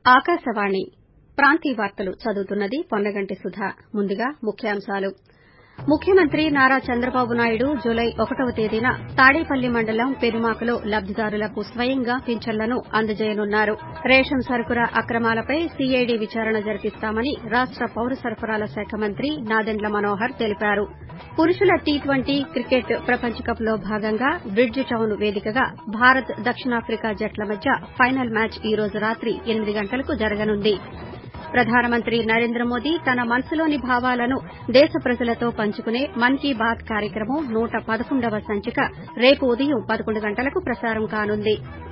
ఆకాశవాణి ప్రాంతీయ వార్తలు చదువుతున్నది పొన్నగంటి సుధ ముందుగా ముఖ్యాంశాలు ముఖ్యమంత్రి నారా చంద్రబాబు నాయుడు జులై ఒకటవ తేదీన తాడేపల్లి మండలం పెనుమాకలో లబ్దిదారులకు స్వయంగా పింఛన్లను అందజేయనున్నారు రేషన్ సరకుల అక్రమాలపై సీఐడీ విచారణ జరిపిస్తామని రాష్ట పౌర సరఫరాల శాఖ మంత్రి నాదెండ్ల మనోహర్ తెలిపారు పురుషుల టీ ట్వంటీ క్రికెట్ ప్రపంచ కప్ లో భాగంగా బ్రిడ్జ్ టౌన్ వేదికగా భారత్ దక్షిణాఫ్రికా జట్ల మధ్య ఫైనల్ మ్యాచ్ ఈ రోజు రాత్రి ఎనిమిది గంటలకు జరగనుంది ప్రధానమంత్రి నరేంద్ర మోదీ తన మనసులోని భావాలను దేశ ప్రజలతో పంచుకునే మన్ కీ బాత్ కార్యక్రమం నూట పదకొండవ సంచిక రేపు ఉదయం పదకొండు గంటలకు ప్రసారం కానుంది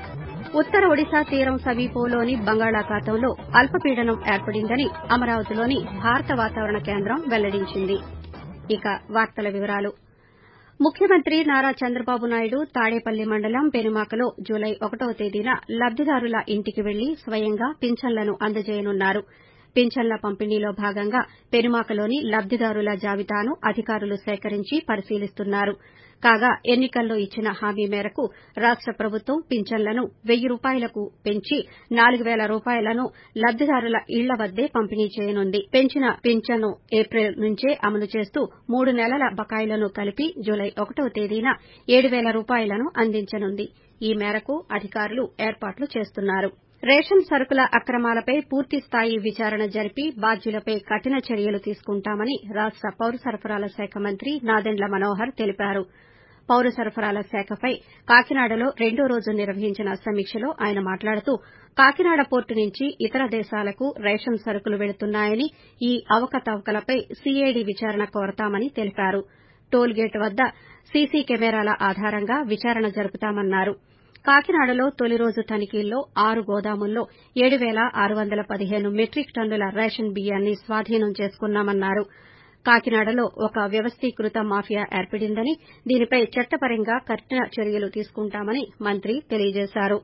ఉత్తర ఒడిశా తీరం సమీపంలోని బంగాళాఖాతంలో అల్పపీడనం ఏర్పడిందని అమరావతిలోని భారత వాతావరణ కేంద్రం వెల్లడించింది ఇక వార్తల వివరాలు ముఖ్యమంత్రి నారా చంద్రబాబు నాయుడు తాడేపల్లి మండలం పెనుమాకలో జులై ఒకటవ తేదీన లబ్దిదారుల ఇంటికి వెళ్లి స్వయంగా పింఛన్లను అందజేయనున్నారు పింఛన్ల పంపిణీలో భాగంగా పెనుమాకలోని లబ్దిదారుల జాబితాను అధికారులు సేకరించి పరిశీలిస్తున్నారు కాగా ఎన్ని కల్లో ఇచ్చిన హామీ మేరకు రాష్ట ప్రభుత్వం పింఛన్లను వెయ్యి రూపాయలకు పెంచి నాలుగు పేల రూపాయలను లబ్దిదారుల ఇళ్ల వద్దే పంపిణీ చేయనుంది పెంచిన పింఛన్ను ఏప్రిల్ నుంచే అమలు చేస్తూ మూడు నెలల బకాయిలను కలిపి జులై ఒకటవ తేదీన ఏడు పేల రూపాయలను అందించనుంది ఈ మేరకు అధికారులు ఏర్పాట్లు చేస్తున్నారు రేషన్ సరకుల అక్రమాలపై పూర్తిస్థాయి విచారణ జరిపి బాధ్యులపై కఠిన చర్యలు తీసుకుంటామని రాష్ట పౌర సరఫరాల శాఖ మంత్రి నాదెండ్ల మనోహర్ తెలిపారు పౌర సరఫరాల శాఖపై కాకినాడలో రెండో రోజు నిర్వహించిన సమీక్షలో ఆయన మాట్లాడుతూ కాకినాడ పోర్టు నుంచి ఇతర దేశాలకు రేషన్ సరకులు వెళుతున్నాయని ఈ అవకతవకలపై సీఐడీ విచారణ కోరతామని తెలిపారు టోల్ గేట్ వద్ద సీసీ కెమెరాల ఆధారంగా విచారణ జరుపుతామన్నారు కాకినాడలో తొలి రోజు తనిఖీల్లో ఆరు గోదాముల్లో ఏడు పేల ఆరు వందల పదిహేను మెట్రిక్ టన్నుల రేషన్ బియ్యాన్ని స్వాధీనం చేసుకున్నామన్నారు కాకినాడలో ఒక వ్యవస్థీకృత మాఫియా ఏర్పడిందని దీనిపై చట్టపరంగా కఠిన చర్యలు తీసుకుంటామని మంత్రి తెలియజేశారు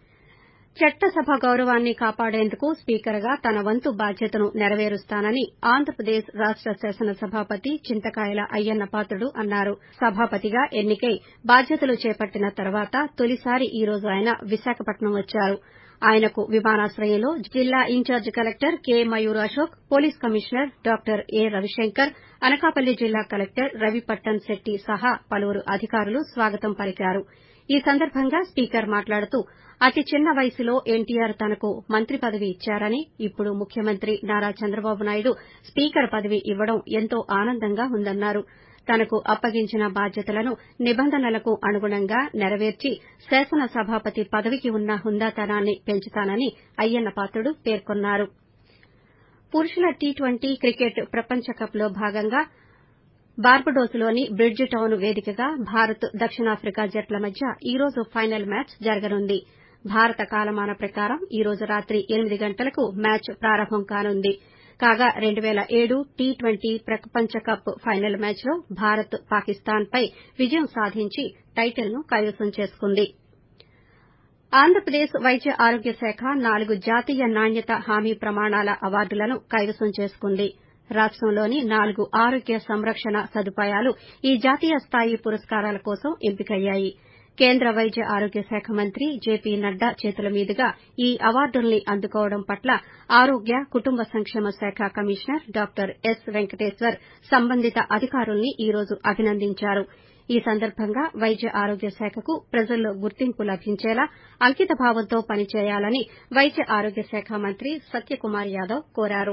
చట్టసభ గౌరవాన్ని కాపాడేందుకు స్పీకర్గా తన వంతు బాధ్యతను నెరవేరుస్తానని ఆంధ్రప్రదేశ్ రాష్ట శాసనసభాపతి చింతకాయల అయ్యన్న పాత్రుడు అన్నారు సభాపతిగా ఎన్నికై బాధ్యతలు చేపట్టిన తర్వాత తొలిసారి ఈ రోజు ఆయన విశాఖపట్నం వచ్చారు ఆయనకు విమానాశ్రయంలో జిల్లా in charge collector K Mayur Ashok police commissioner doctor A Ravishankar Anakapalli జిల్లా కలెక్టర్ రవిపట్టణ్ శెట్టి సహా పలువురు అధికారులు స్వాగతం పలికారు ఈ సందర్భంగా స్పీకర్ మాట్లాడుతూ అతి చిన్న వయసులో ఎన్టీఆర్ తనకు మంత్రి పదవి ఇచ్చారని ఇప్పుడు ముఖ్యమంత్రి నారా చంద్రబాబు నాయుడు స్పీకర్ పదవి ఇవ్వడం ఎంతో ఆనందంగా ఉందన్నారు తనకు అప్పగించిన బాధ్యతలను నిబంధనలకు అనుగుణంగా నెరవేర్చి శాసనసభాపతి పదవికి ఉన్న హుందాతనాన్ని పెంచుతానని అయ్యన్న పాత్రుడు పేర్కొన్నారు పురుషుల టీ ట్వంటీ క్రికెట్ ప్రపంచ కప్ లో భాగంగా బార్బడోస్లోని బ్రిడ్జ్ టౌన్ వేదికగా భారత్ దక్షిణాఫ్రికా జట్ల మధ్య ఈ రోజు ఫైనల్ మ్యాచ్ జరగనుంది భారత కాలమాన ప్రకారం ఈ రోజు రాత్రి ఎనిమిది గంటలకు మ్యాచ్ ప్రారంభం కానుంది కాగా రెండు పేల ఏడు టీ ట్వంటీ ప్రపంచ కప్ ఫైనల్ మ్యాచ్లో భారత్ పాకిస్తాన్పై విజయం సాధించి టైటిల్ను కైవసం చేసుకుంది ఆంధ్రప్రదేశ్ వైద్య ఆరోగ్య శాఖ నాలుగు జాతీయ నాణ్యత హామీ ప్రమాణాల అవార్డులను కైవసం చేసుకుంది రాష్టంలోని నాలుగు ఆరోగ్య సంరక్షణ సదుపాయాలు ఈ జాతీయ స్థాయి పురస్కారాల కోసం ఎంపికయ్యాయి కేంద్ర వైద్య ఆరోగ్య శాఖ మంత్రి జేపీ నడ్డా చేతుల మీదుగా ఈ అవార్డుల్ని అందుకోవడం పట్ల ఆరోగ్య కుటుంబ సంక్షేమ శాఖ కమిషనర్ డాక్టర్ ఎస్ వెంకటేశ్వర్ సంబంధిత అధికారుల్ని ఈ రోజు అభినందించారు ఈ సందర్భంగా వైద్య ఆరోగ్య శాఖకు ప్రజల్లో గుర్తింపు లభించేలా అంకితభావంతో పనిచేయాలని వైద్య ఆరోగ్య శాఖ మంత్రి సత్యకుమార్ యాదవ్ కోరారు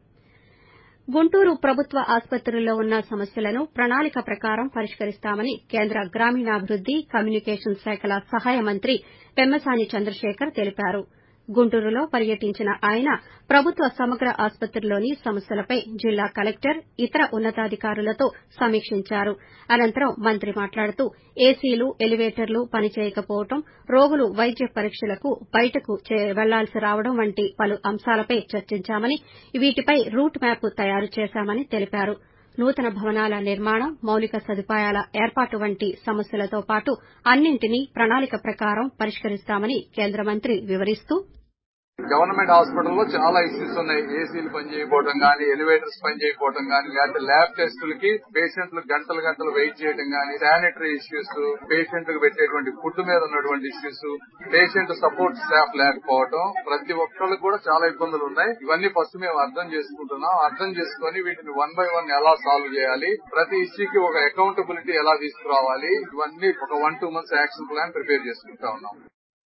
గుంటూరు ప్రభుత్వ ఆసుపత్రుల్లో ఉన్న సమస్యలను ప్రణాళిక ప్రకారం పరిష్కరిస్తామని కేంద్ర గ్రామీణాభివృద్ది కమ్యూనికేషన్ శాఖల సహాయ మంత్రి పెమ్మసాని చంద్రశేఖర్ తెలిపారు గుంటూరులో పర్యటించిన ఆయన ప్రభుత్వ సమగ్ర ఆసుపత్రిలోని సమస్యలపై జిల్లా కలెక్టర్ ఇతర ఉన్నతాధికారులతో సమీక్షించారు అనంతరం మంత్రి మాట్లాడుతూ ఏసీలు ఎలివేటర్లు పనిచేయకపోవడం రోగులు వైద్య పరీక్షలకు బయటకు వెళ్లాల్సి రావడం వంటి పలు అంశాలపై చర్చించామని వీటిపై రూట్ మ్యాప్ తయారు చేశామని తెలిపారు నూతన భవనాల నిర్మాణం మౌలిక సదుపాయాల ఏర్పాటు వంటి సమస్యలతో పాటు అన్నింటినీ ప్రణాళిక ప్రకారం పరిష్కరిస్తామని కేంద్ర మంత్రి వివరిస్తూ గవర్నమెంట్ హాస్పిటల్లో చాలా ఇష్యూస్ ఉన్నాయి ఏసీలు పనిచేయకపోవడం కానీ ఎలివేటర్స్ పనిచేయకపోవడం కానీ లేకపోతే ల్యాబ్ టెస్టులకి పేషెంట్లు గంటలు గంటలు వెయిట్ చేయడం కానీ శానిటరీ ఇష్యూస్ పేషెంట్ కు పెట్టేటువంటి ఫుడ్ మీద ఉన్నటువంటి ఇష్యూస్ పేషెంట్ సపోర్ట్ స్టాఫ్ లేకపోవడం ప్రతి ఒక్కరికి కూడా చాలా ఇబ్బందులు ఉన్నాయి ఇవన్నీ ఫస్ట్ మేము అర్థం చేసుకుంటున్నాం అర్థం చేసుకుని వీటిని వన్ బై వన్ ఎలా సాల్వ్ చేయాలి ప్రతి ఇష్యూకి ఒక అకౌంటబిలిటీ ఎలా తీసుకురావాలి ఇవన్నీ ఒక one two months action plan prepare చేసుకుంటా ఉన్నాం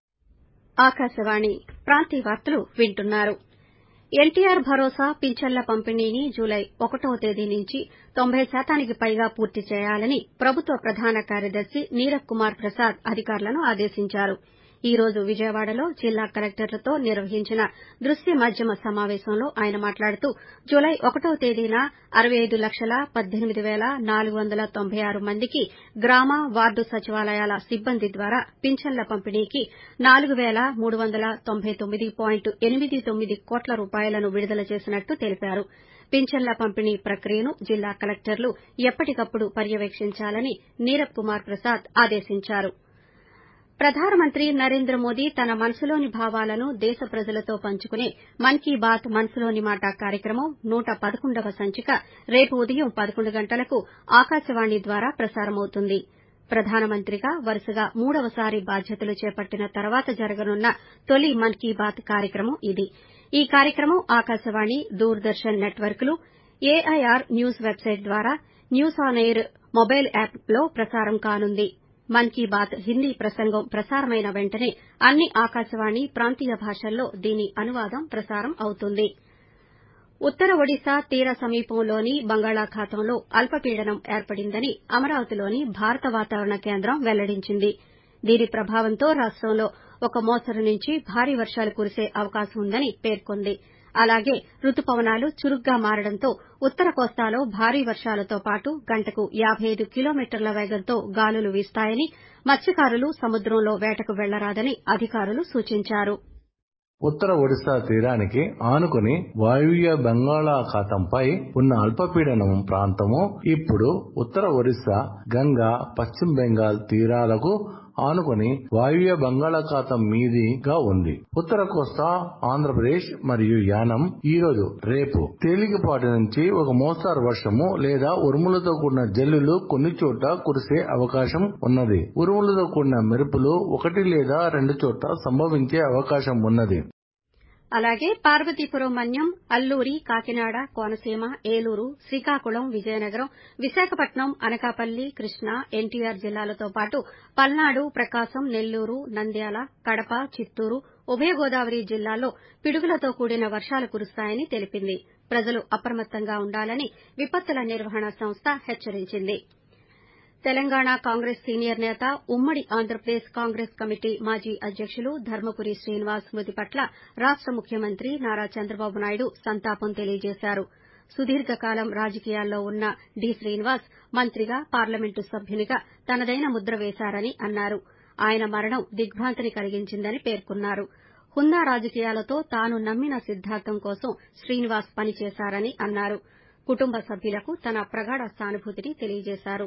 ఆకాశవాణి ప్రాంతీయ వార్తలు వింటున్నారు ఎన్టీఆర్ భరోసా పింఛన్ల పంపిణీని జూలై ఒకటవ తేదీ నుంచి తొంభై శాతానికి పైగా పూర్తి చేయాలని ప్రభుత్వ ప్రధాన కార్యదర్శి నీరబ్ కుమార్ ప్రసాద్ అధికారులను ఆదేశించారు ఈ రోజు విజయవాడలో జిల్లా కలెక్టర్లతో నిర్వహించిన దృశ్య మాధ్యమ సమావేశంలో ఆయన మాట్లాడుతూ జూలై ఒకటవ తేదీన అరవై ఐదు లక్షల పద్దెనిమిది పేల నాలుగు వందల తొంభై ఆరు మందికి గ్రామ వార్డు సచివాలయాల సిబ్బంది ద్వారా పింఛన్ల పంపిణీకి నాలుగు పేల మూడు వందల తొంభై తొమ్మిది పాయింట్ ఎనిమిది తొమ్మిది కోట్ల రూపాయలను విడుదల చేసినట్టు తెలిపారు పింఛన్ల పంపిణీ ప్రక్రియను జిల్లా కలెక్టర్లు ఎప్పటికప్పుడు పర్యవేక్షించాలని నీరబ్ కుమార్ ప్రసాద్ ఆదేశించారు ప్రధానమంత్రి నరేంద్ర మోదీ తన మనసులోని భావాలను దేశ ప్రజలతో పంచుకునే మన్ కీ బాత్ మనసులోని మాట కార్యక్రమం నూట పదకొండవ సంచిక రేపు ఉదయం పదకొండు గంటలకు ఆకాశవాణి ద్వారా ప్రసారమవుతుంది ప్రధానమంత్రిగా వరుసగా మూడవసారి బాధ్యతలు చేపట్టిన తర్వాత జరగనున్న తొలి మన్ కీ బాత్ కార్యక్రమం ఇది ఈ కార్యక్రమం ఆకాశవాణి దూరదర్శన్ నెట్వర్క్లు ఏఐఆర్ న్యూస్ వెబ్సైట్ ద్వారా న్యూస్ ఆన్ ఎయిర్ మొబైల్ యాప్లో ప్రసారం కానుంది మన్ కీ బాత్ హిందీ ప్రసంగం ప్రసారమైన వెంటనే అన్ని ఆకాశవాణి ప్రాంతీయ భాషల్లో దీని అనువాదం ప్రసారం అవుతుంది ఉత్తర ఒడిశా తీర సమీపంలోని బంగాళాఖాతంలో అల్పపీడనం ఏర్పడిందని అమరావతిలోని భారత వాతావరణ కేంద్రం వెల్లడించింది దీని ప్రభావంతో రాష్టంలో ఒక మోస్తరు నుంచి భారీ వర్షాలు కురిసే అవకాశం ఉందని పేర్కొంది అలాగే రుతుపవనాలు చురుగ్గా మారడంతో ఉత్తర కోస్తాలో భారీ వర్షాలతో పాటు గంటకు యాబై ఐదు కిలోమీటర్ల వేగంతో గాలులు వీస్తాయని మత్స్యకారులు సముద్రంలో వేటకు వెళ్లరాదని అధికారులు సూచించారు ఉత్తర ఒడిశా తీరానికి ఆనుకుని వాయువ్య బంగాళాఖాతంపై ఉన్న అల్పపీడనం ప్రాంతము ఇప్పుడు ఉత్తర ఒడిశా గంగా పశ్చిమ బెంగాల్ తీరాలకు ఆనుకుని వాయువ్య బంగాళాఖాతం మీదుగా ఉంది ఉత్తర కోస్తా ఆంధ్రప్రదేశ్ మరియు యానం ఈ రోజు రేపు తేలికపాటి నుంచి ఒక మోస్తారు వర్షము లేదా ఉరుములతో కూడిన జల్లులు కొన్ని చోట్ల కురిసే అవకాశం ఉన్నది ఉరుములతో కూడిన మెరుపులు ఒకటి లేదా రెండు చోట్ల సంభవించే అవకాశం ఉన్నది అలాగే పార్వతీపురం మన్యం అల్లూరి కాకినాడ కోనసీమ ఏలూరు శ్రీకాకుళం విజయనగరం విశాఖపట్నం అనకాపల్లి కృష్ణా ఎన్టీఆర్ జిల్లాలతో పాటు పల్నాడు ప్రకాశం నెల్లూరు నంద్యాల కడప చిత్తూరు ఉభయ గోదావరి జిల్లాల్లో పిడుగులతో కూడిన వర్షాలు కురుస్తాయని తెలిపింది ప్రజలు అప్రమత్తంగా ఉండాలని విపత్తుల నిర్వహణ సంస్థ హెచ్చరించింది తెలంగాణ కాంగ్రెస్ సీనియర్ నేత ఉమ్మడి ఆంధ్రప్రదేశ్ కాంగ్రెస్ కమిటీ మాజీ అధ్యకులు ధర్మపురి శ్రీనివాస్ మృతి పట్ల రాష్ట ముఖ్యమంత్రి నారా చంద్రబాబు నాయుడు సంతాపం తెలియజేశారు సుదీర్ఘకాలం రాజకీయాల్లో ఉన్న డి శ్రీనివాస్ మంత్రిగా పార్లమెంటు సభ్యునిగా తనదైన ముద్ర వేశారని అన్నారు ఆయన మరణం దిగ్బాంతిని కలిగించిందని పేర్కొన్నారు హుందా రాజకీయాలతో తాను నమ్మిన సిద్దాంతం కోసం శ్రీనివాస్ పనిచేశారని అన్నారు కుటుంబ సభ్యులకు తన ప్రగాఢ సానుభూతిని తెలియజేశారు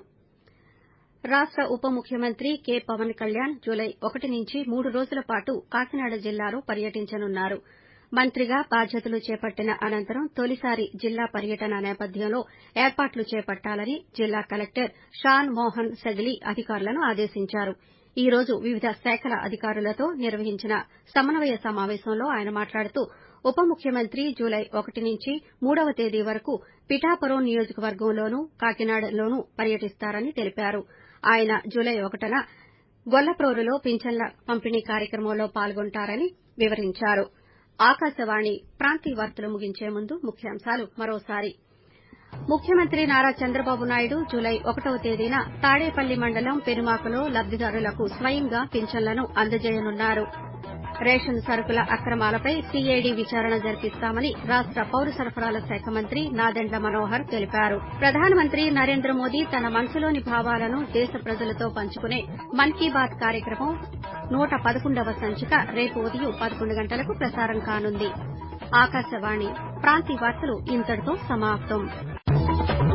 రాష్ట ఉప ముఖ్యమంత్రి కె పవన్ కళ్యాణ్ జూలై ఒకటి నుంచి మూడు రోజుల పాటు కాకినాడ జిల్లాలో పర్యటించనున్నారు మంత్రిగా బాధ్యతలు చేపట్టిన అనంతరం తొలిసారి జిల్లా పర్యటన నేపథ్యంలో ఏర్పాట్లు చేపట్టాలని జిల్లా కలెక్టర్ షాన్ మోహన్ సగిలి అధికారులను ఆదేశించారు ఈ రోజు వివిధ శాఖల అధికారులతో నిర్వహించిన సమన్వయ సమావేశంలో ఆయన మాట్లాడుతూ ఉప ముఖ్యమంత్రి జూలై ఒకటి నుంచి మూడవ తేదీ వరకు పిఠాపురం నియోజకవర్గంలోనూ కాకినాడలోనూ పర్యటిస్తారని తెలిపారు ఆయన జూలై ఒకటిన గొల్లప్రోలులో పింఛన్ల పంపిణీ కార్యక్రమంలో పాల్గొంటారని వివరించారు ఆకాశవాణి ప్రాంతీయ వార్తలు ముగించే ముందు ముఖ్యాంశాలు మరోసారి ముఖ్యమంత్రి నారా చంద్రబాబు నాయుడు జూలై ఒకటవ తేదీన తాడేపల్లి మండలం పెనుమాకలో లబ్దిదారులకు స్వయంగా పింఛన్లను అందజేయనున్నారు రేషన్ సరుకుల అక్రమాలపై సీఐడీ విచారణ జరిపిస్తామని రాష్ట పౌర సరఫరాల శాఖ మంత్రి నాదెండ్ల మనోహర్ తెలిపారు ప్రధానమంత్రి నరేంద్ర మోదీ తన మనసులోని భావాలను దేశ ప్రజలతో పంచుకునే మన్ కీ బాత్ కార్యక్రమం నూట పదకొండవ సంచిక రేపు ఉదయం పదకొండు గంటలకు ప్రసారం కానుంది ఆకాశవాణి ప్రాంతీయ వార్తలు ఇంతటితో సమాప్తం